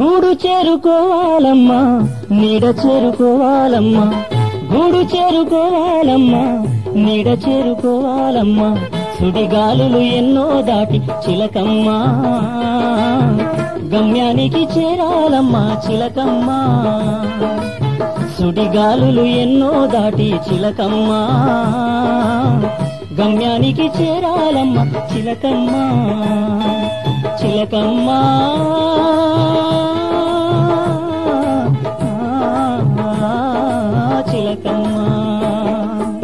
గూడు చేరుకోవాలమ్మా నీడ చేరుకోవాలమ్మా గూడు చేరుకోవాలమ్మా నీడ చేరుకోవాలమ్మా సుడిగాలులు ఎన్నో దాటి చిలకమ్మా గమ్యానికి చేరాలమ్మా చిలకమ్మా సుడిగాలులు ఎన్నో దాటి చిలకమ్మా గమ్యానికి చేరాలమ్మా చిలకమ్మా చిలకమ్మా చిలకమ్మా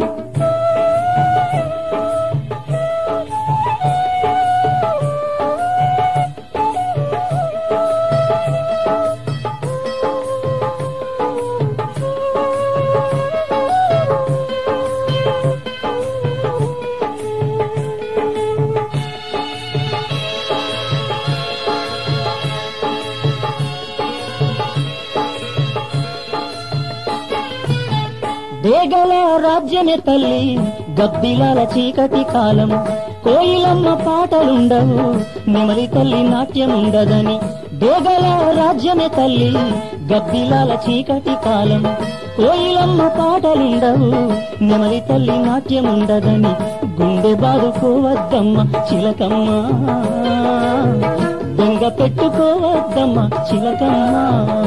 దేగల రాజ్యమే తల్లి గబ్బిలాల చీకటి కాలం కోయిలమ్మ పాటలుండవు నెమలి తల్లి నాట్యముండదని దేగల రాజ్యమే తల్లి గబ్బిలాల చీకటి కాలం కోయిలమ్మ పాటలుండవు నెమలి తల్లి నాట్యముండదని గుండె బాదుకోవద్దమ్మ చిలకమ్మ దొంగ పెట్టుకోవద్దమ్మ చిలకమ్మ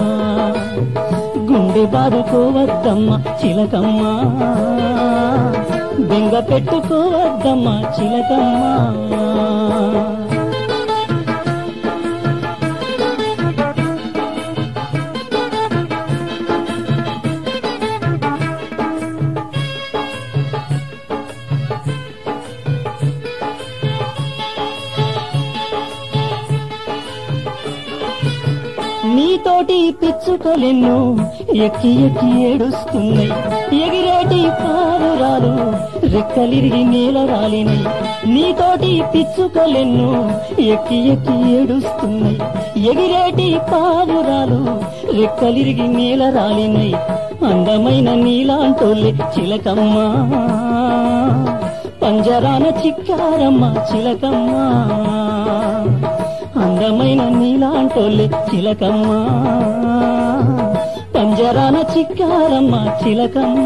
గుండె బాదుకోవద్దమ్మ చిలకమ్మ బెంగ పెట్టుకోవద్దమ్మ చిలకమ్మ నీతోటి పిచ్చుకలెన్నో ఎక్కి ఎక్కి ఏడుస్తున్నాయి ఎగిరేటి పావురాలు రెక్కలిరిగి నేల రాలినై నీతోటి పిచ్చుకలెన్నో ఎక్కి ఎక్కి ఏడుస్తున్నాయి ఎగిరేటి పావురాలు రెక్కలిరిగి నేల రాలినై అందమైన నీలాంటోళ్ళే చిలకమ్మా పంజరాన చిక్కారమ్మ చిలకమ్మా అందమైన నీలాంటోళ్ళే చిలకమ్మ పంజరాన చిక్కారమ్మ చిలకమ్మ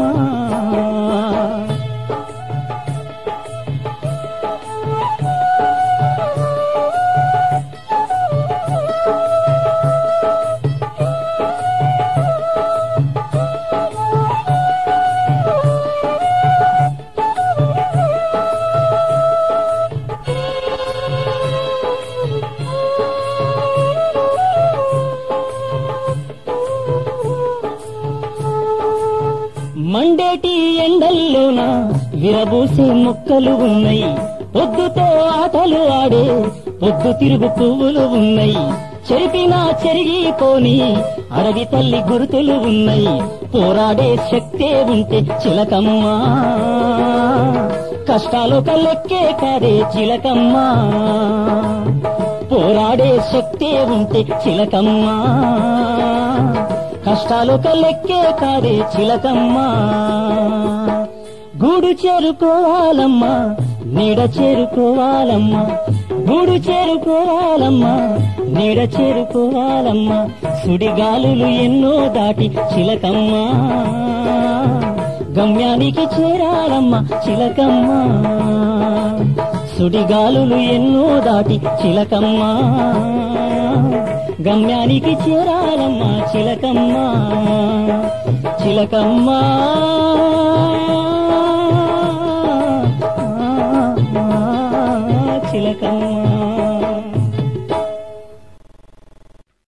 మండేటి ఎండల్లోన విరబూసే మొక్కలు ఉన్నాయి పొద్దుతో ఆటలు ఆడే పొద్దు తిరుగు పువ్వులు ఉన్నాయి చెరిపినా చెరిగిపోని అడవి తల్లి గుర్తులు ఉన్నాయి పోరాడే శక్తే ఉంటే చిలకమ్మా కష్టాలు కల్లెక్కే కాదే చిలకమ్మా పోరాడే శక్తే ఉంటే చిలకమ్మా కష్టాలు కల్లెక్కే కాదే చిలకమ్మా గూడు చేరుకోవాలమ్మా నీడ చేరుకోవాలమ్మా గూడు చేరుకోవాలమ్మా నీడ చేరుకోవాలమ్మా సుడిగాలులు ఎన్నో దాటి చిలకమ్మా గమ్యానికి చేరాలమ్మా చిలకమ్మా సుడిగాలులు ఎన్నో దాటి చిలకమ్మా గమ్యానికి చేరాలమ్మా చిలకమ్మా చిలకమ్మా చిలకమ్మా